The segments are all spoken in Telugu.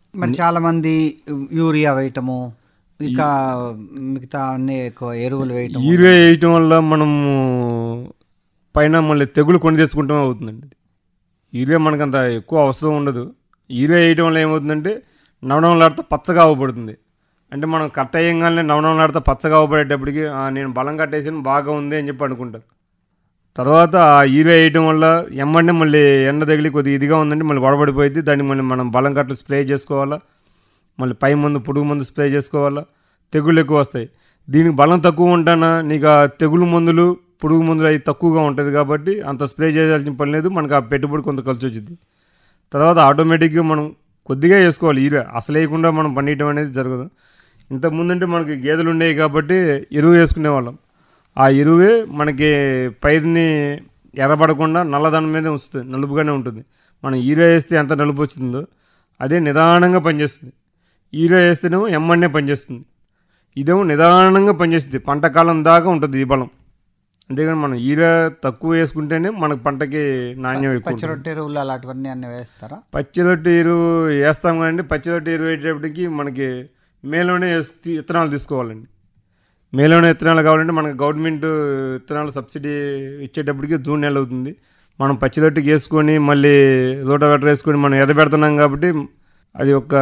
మరి చాలా మంది యూరియా వేయటము ఇక మిగతా అన్ని ఎక్కువ ఎరువులు వేయటం యూరియా వేయటం వల్ల మనము పైన మళ్ళీ తెగులు కొని తెచ్చుకుంటామే అవుతుందండి ఇది. యూరియా మనకంత ఎక్కువ అవసరం ఉండదు యూరియా వేయటం వల్ల ఏమవుతుందంటే నవనవలాడితే పచ్చగా అవ్వబడుతుంది అంటే మనం కట్ట వేయంగానే నవనవలాడితే పచ్చగా అవ్వబడేటప్పటికి "ఆ, నేను బలం కట్టేసాను బాగా ఉంది అని చెప్పి అనుకుంటారు తర్వాత ఆ యూరియా వేయటం వల్ల ఎమ్మంటే మళ్ళీ ఎండ తగిలి కొద్దిగా ఇదిగా ఉందంటే మళ్ళీ వడబడిపోయింది దాన్ని మళ్ళీ మనం బలం కట్టలు స్ప్రే చేసుకోవాలా మళ్ళీ పై మందు పురుగు మందు స్ప్రే చేసుకోవాలా తెగుళ్ళు ఎక్కువ వస్తాయి దీనికి బలం తక్కువ ఉంటానా నీకు ఆ తెగులు మందులు పురుగు మందులు అవి తక్కువగా ఉంటుంది కాబట్టి అంత స్ప్రే చేయాల్సిన పని లేదు మనకు ఆ పెట్టుబడి కొంత ఖర్చు వచ్చింది తర్వాత ఆటోమేటిక్గా మనం కొద్దిగా వేసుకోవాలి ఈర అసలు వేయకుండా మనం పండియటం అనేది జరగదు ఇంతకు ముందంటే మనకి గేదెలు ఉండేవి కాబట్టి ఎరువు వేసుకునేవాళ్ళం ఆ ఎరువే మనకి పైరుని ఎర్రబడకుండా నల్లదనం మీదే వస్తుంది నలుపుగానే ఉంటుంది మనం ఈర వేస్తే ఎంత నలుపు వస్తుందో అదే నిదానంగా పనిచేస్తుంది ఈర వేస్తేనేమో ఎమ్మన్నే పనిచేస్తుంది ఇదేమో నిదానంగా పనిచేస్తుంది పంట కాలం దాకా ఉంటుంది ఈ బలం అంతేగాని మనం ఈర తక్కువ వేసుకుంటేనే మనకు పంటకి నాణ్యం ఎక్కువ ఉంటుంది. పచ్చి రొట్టె ఎరువులు అలాంటివన్నీ అన్ని వేస్తారా పచ్చిరొట్టి ఎరువు వేస్తాం కానీ పచ్చిరొట్టి ఎరువు వేసేటప్పటికి మనకి మేలోనే వేసు- తీ- విత్తనాలు తీసుకోవాలండి మేలోనే విత్తనాలు కావాలంటే మనకి గవర్నమెంట్ విత్తనాలు సబ్సిడీ ఇచ్చేటప్పటికి జూన్ నెల అవుతుంది మనం పచ్చిరొట్టికి వేసుకొని మళ్ళీ రోటోవేటర్ వేసుకొని మనం ఎదబెడుతున్నాం కాబట్టి అది ఒక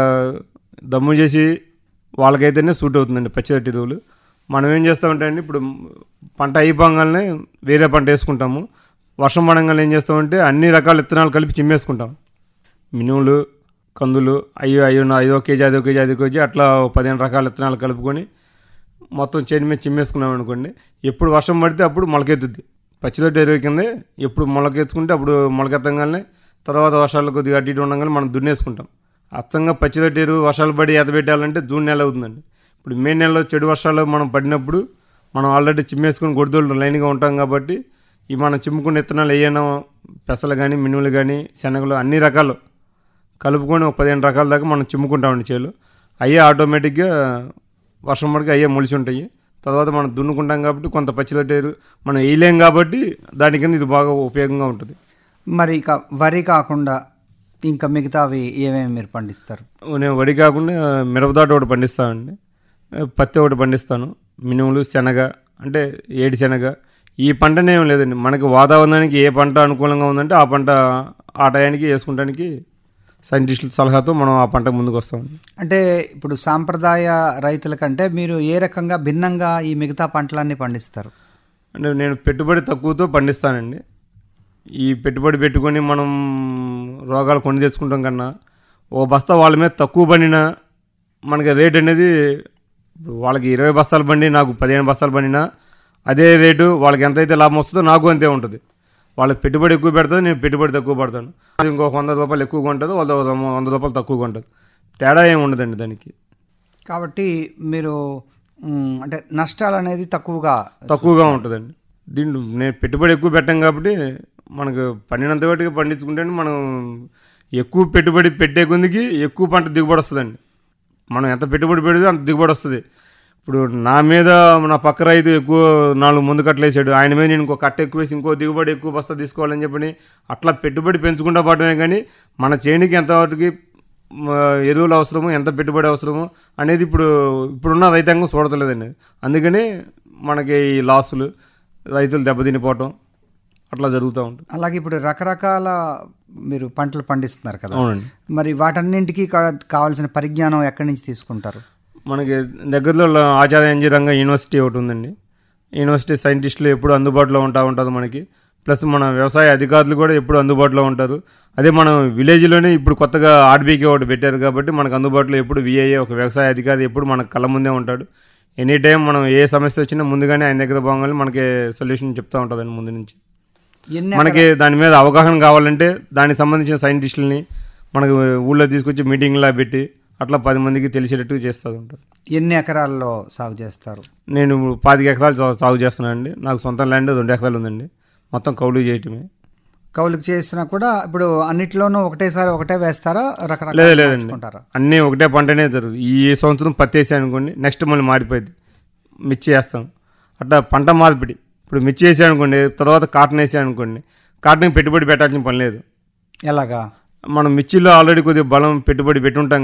దమ్ము చేసి వాళ్ళకైతేనే సూట్ అవుతుందండి పచ్చిరొట్టి ఎరువులు మనం ఏం చేస్తామంటే అండి ఇప్పుడు పంట అయిపోగానే వేరే పంట వేసుకుంటాము వర్షం పడంగానే ఏం చేస్తామంటే అన్ని రకాల విత్తనాలు కలిపి చిమ్మేసుకుంటాం మినుములు కందులు అయ్యో అయ్యో నా ఐదో కేజీ ఐదో కేజీ ఐదో కేజీ అట్లా ఓ పదిహేను రకాల విత్తనాలు కలుపుకొని మొత్తం చేను మీద చిమ్మేసుకున్నాం అనుకోండి ఎప్పుడు వర్షం పడితే అప్పుడు మొలకెత్తుద్ది పచ్చిదొడ్డి ఎరువు కిందే ఎప్పుడు మొలకెత్తుకుంటే అప్పుడు మొలకెత్తగానే తర్వాత వర్షాలు కొద్దిగా అటు ఇటు ఉండగానే మనం దున్నేసుకుంటాం అచ్చంగా పచ్చిదొడ్డి ఎరువు వర్షాలు పడి ఎదబెట్టాలంటే జూన్ నెల అవుతుందండి ఇప్పుడు మే నెలలో చెడు వర్షాలు మనం పడినప్పుడు మనం ఆల్రెడీ చిమ్మేసుకుని గొడ్డోళ్ళు లైన్గా ఉంటాం కాబట్టి ఈ మనం చిమ్ముకున్న విత్తనాలు వేయడం పెసలు కానీ మినుములు కానీ శనగలు అన్ని రకాలు కలుపుకొని ఒక పదిహేను రకాల దాకా మనం చిమ్ముకుంటామండి చేలు అయ్యే ఆటోమేటిక్గా వర్షం పడికి అయ్యే మొలిచి ఉంటాయి తర్వాత మనం దున్నుకుంటాం కాబట్టి కొంత పచ్చిదొట్టేరు మనం వేయలేం కాబట్టి దాని కింద ఇది బాగా ఉపయోగంగా ఉంటుంది మరి ఇక వరి కాకుండా ఇంకా మిగతావి ఏమేమి మీరు పండిస్తారు నేను వడి కాకుండా మిరపదాట ఒకటి పండిస్తానండి పత్తి ఒకటి పండిస్తాను మినుములు శనగ అంటే ఏడి శనగ ఈ పంటనే ఏం లేదండి మనకి వాతావరణానికి ఏ పంట అనుకూలంగా ఉందంటే ఆ పంట ఆ టయానికి వేసుకుంటానికి సైంటిస్టుల సలహాతో మనం ఆ పంట ముందుకు వస్తామండి అంటే ఇప్పుడు సాంప్రదాయ రైతుల కంటే మీరు ఏ రకంగా భిన్నంగా ఈ మిగతా పంటలన్నీ పండిస్తారు అంటే నేను పెట్టుబడి తక్కువతో పండిస్తానండి ఈ పెట్టుబడి పెట్టుకొని మనం రోగాలు కొని తెచ్చుకుంటాం కన్నా ఓ బస్తా వాళ్ళ మీద తక్కువ పండినా మనకి రేట్ అనేది ఇప్పుడు వాళ్ళకి ఇరవై బస్తాలు బండి నాకు పదిహేను బస్తాలు పండినా అదే రేటు వాళ్ళకి ఎంతైతే లాభం వస్తుందో నాకు అంతే ఉంటుంది వాళ్ళకి పెట్టుబడి ఎక్కువ పెడుతుంది నేను పెట్టుబడి తక్కువ పడతాను అది ఇంకొక వంద రూపాయలు ఎక్కువగా ఉంటుంది వాళ్ళ వంద రూపాయలు తక్కువగా ఉంటుంది తేడా ఏమి ఉండదండి దానికి కాబట్టి మీరు మ్, అంటే నష్టాలు అనేది తక్కువగా తక్కువగా ఉంటుందండి దీంట్లో నేను పెట్టుబడి ఎక్కువ పెట్టాం కాబట్టి మనకు పండినంత వాటికి పండించుకుంటే మనం ఎక్కువ పెట్టుబడి పెట్టే కొందికి ఎక్కువ పంట దిగుబడి వస్తుందండి మనం ఎంత పెట్టుబడి పెడితే అంత దిగుబడి వస్తుంది ఇప్పుడు నా మీద నా పక్క రైతు ఎక్కువ నాలుగు ముందు కట్టలు వేసాడు ఆయన మీద నేను ఇంకో కట్ట ఎక్కువ వేసి ఇంకో దిగుబడి ఎక్కువ బస్తా తీసుకోవాలని చెప్పని అట్లా పెట్టుబడి పెంచుకుంటా పోవడమే కానీ మన చేనికి ఎంత వాటికి మ, ఎరువులు అవసరము ఎంత పెట్టుబడి అవసరము అనేది ఇప్పుడు ఇప్పుడున్న రైతాంగం చూడతలేదండి అందుకని మనకి ఈ లాసులు రైతులు దెబ్బతినిపోవటం అట్లా జరుగుతూ ఉంటుంది అలాగే ఇప్పుడు రకరకాల మీరు పంటలు పండిస్తున్నారు కదా అవునండి మరి వాటన్నింటికి కా- కావాల్సిన పరిజ్ఞానం ఎక్కడి నుంచి తీసుకుంటారు మనకి దగ్గరలో ఆచార్య ఎన్జీ రంగ యూనివర్సిటీ ఒకటి ఉందండి యూనివర్సిటీ సైంటిస్టులు ఎప్పుడు అందుబాటులో ఉంటా ఉంటుంది మనకి ప్లస్ మన వ్యవసాయ అధికారులు కూడా ఎప్పుడు అందుబాటులో ఉంటారు అదే మనం విలేజ్లోనే ఇప్పుడు కొత్తగా ఆర్బీకే ఒకటి పెట్టారు కాబట్టి మనకు అందుబాటులో ఎప్పుడు విఐఏ ఒక వ్యవసాయ అధికారి ఎప్పుడు మన కళ్ళ ముందే ఉంటాడు ఎనీ టైం మనం ఏ సమస్య వచ్చినా ముందుగానే ఆయన దగ్గర పోగానే మనకి సొల్యూషన్ చెప్తూ ఉంటుందండి ముందు నుంచి ఎన్ని మనకి దాని మీద అవగాహన కావాలంటే దానికి సంబంధించిన సైంటిస్టులని మనకు ఊళ్ళో తీసుకొచ్చి మీటింగ్లా పెట్టి అట్లా పది మందికి తెలిసేటట్టు చేస్తూ ఉంటారు ఎన్ని ఎకరాల్లో సాగు చేస్తారు నేను పాతిక ఎకరాలు సా- సాగు చేస్తున్నానండి నాకు సొంత ల్యాండ్ రెండు ఎకరాలు ఉందండి మొత్తం కౌలు చేయటమే కౌలుకు చేసినా కూడా ఇప్పుడు అన్నిట్లోనూ ఒకటేసారి ఒకటే వేస్తారా లేదు రకరకాల లేదండి మార్చుకుంటారా అన్నీ ఒకటే పంటనే జరుగుతుంది ఈ సంవత్సరం పత్తి వేసాను అనుకోండి నెక్స్ట్ మళ్ళీ మారిపోయింది మిర్చి వేస్తాం అట్లా పంట మార్పిడి ఇప్పుడు మిర్చి వేసాను అనుకోండి తర్వాత కాటన్ వేసాను అనుకోండి కాటన్కి పెట్టుబడి పెట్టాల్సిన పని లేదు ఎలాగా మనం మిర్చిలో ఆల్రెడీ కొద్దిగా బలం పెట్టుబడి పెట్టుంటాం